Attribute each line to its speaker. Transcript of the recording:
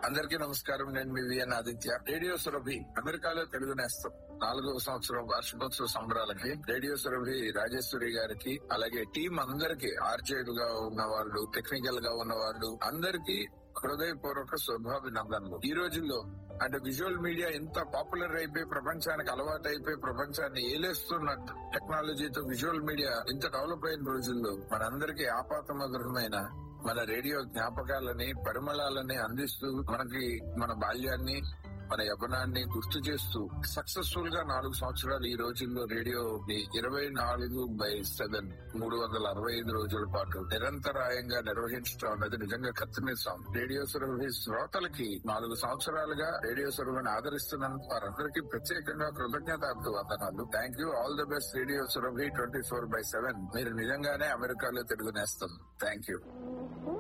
Speaker 1: అందరికీ నమస్కారం నేను మీ విఎన్ ఆదిత్య రేడియో సురభి అమెరికాలో తెలుగు నేస్తం నాలుగవ సంవత్సరం వార్షికోత్సవ సంబరాలకి రేడియో సురభి రాజేశ్వరి గారికి అలాగే టీం అందరికి ఆర్జేలుగా ఉన్న వాళ్ళు టెక్నికల్ గా ఉన్న వాళ్ళు అందరికీ హృదయపూర్వక శుభాభినందనలు ఈ రోజుల్లో అంటే విజువల్ మీడియా ఎంత పాపులర్ అయిపోయి ప్రపంచానికి అలవాటు అయిపోయి ప్రపంచాన్ని ఏలేస్తున్న టెక్నాలజీతో విజువల్ మీడియా ఇంత డెవలప్ అయిన రోజుల్లో మనందరికీ ఆపాతమధురమైన మన రేడియో జ్ఞాపకాలని పరిమళాలని అందిస్తూ మనకి మన బాల్యాన్ని మన యవ్వనాన్ని గుర్తు చేస్తూ సక్సెస్ఫుల్ గా నాలుగు సంవత్సరాలు ఈ రోజుల్లో రేడియో ఇరవై నాలుగు బై సెవెన్ మూడు వందల అరవై ఐదు రోజుల పాటు నిరంతరాయంగా నిర్వహించడం అన్నది నిజంగా కత్తిమీస్తాం రేడియో సురభి శ్రోతలకి నాలుగు సంవత్సరాలుగా రేడియో సురభిని ఆదరిస్తున్నందుకు వారందరికీ ప్రత్యేకంగా కృతజ్ఞతార్థ వందనాలు thank you all the best radio Surabhi twenty four by seven మీరు నిజంగానే అమెరికాలో తెలుగునేస్తాం థ్యాంక్ యూ